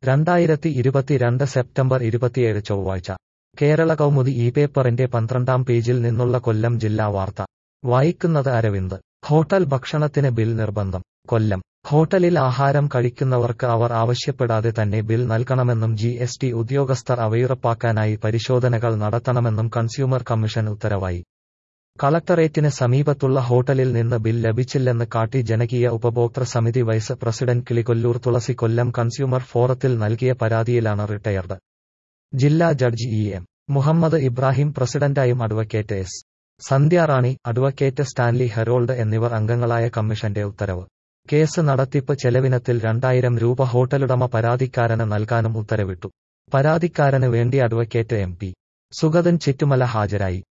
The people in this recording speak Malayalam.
രണ്ടായിരത്തി ഇരുപത്തിരണ്ട് സെപ്റ്റംബർ ഇരുപത്തിയേഴ് ചൊവ്വാഴ്ച കേരള കൗമുദി ഈ പേപ്പറിന്റെ പന്ത്രണ്ടാം പേജിൽ നിന്നുള്ള കൊല്ലം ജില്ലാ വാർത്ത വായിക്കുന്നത് അരവിന്ദ് ഹോട്ടൽ ഭക്ഷണത്തിന് ബിൽ നിർബന്ധം കൊല്ലം ഹോട്ടലിൽ ആഹാരം കഴിക്കുന്നവർക്ക് അവർ ആവശ്യപ്പെടാതെ തന്നെ ബിൽ നൽകണമെന്നും ജി എസ് ടി ഉദ്യോഗസ്ഥർ അവയുറപ്പാക്കാനായി പരിശോധനകൾ നടത്തണമെന്നും കൺസ്യൂമർ കമ്മീഷൻ ഉത്തരവായി കളക്ടറേറ്റിന് സമീപത്തുള്ള ഹോട്ടലിൽ നിന്ന് ബിൽ ലഭിച്ചില്ലെന്ന് കാട്ടി ജനകീയ ഉപഭോക്തൃ സമിതി vice president Kilikollur Thulasi Kollam consumer ഫോറത്തിൽ നൽകിയ പരാതിയിലാണ് റിട്ടയർഡ് ജില്ലാ judge E M Muhammad Ibrahim പ്രസിഡന്റായും advocate S Sandhyarani advocate Stanley Harold എന്നിവർ അംഗങ്ങളായ കമ്മീഷന്റെ ഉത്തരവ് കേസ് നടത്തിപ്പ് ചെലവിനത്തിൽ രണ്ടായിരം രൂപ ഹോട്ടലുടമ പരാതിക്കാരന് നൽകാനും ഉത്തരവിട്ടു പരാതിക്കാരന് വേണ്ടി advocate M P Sugathan Chittumala ഹാജരായി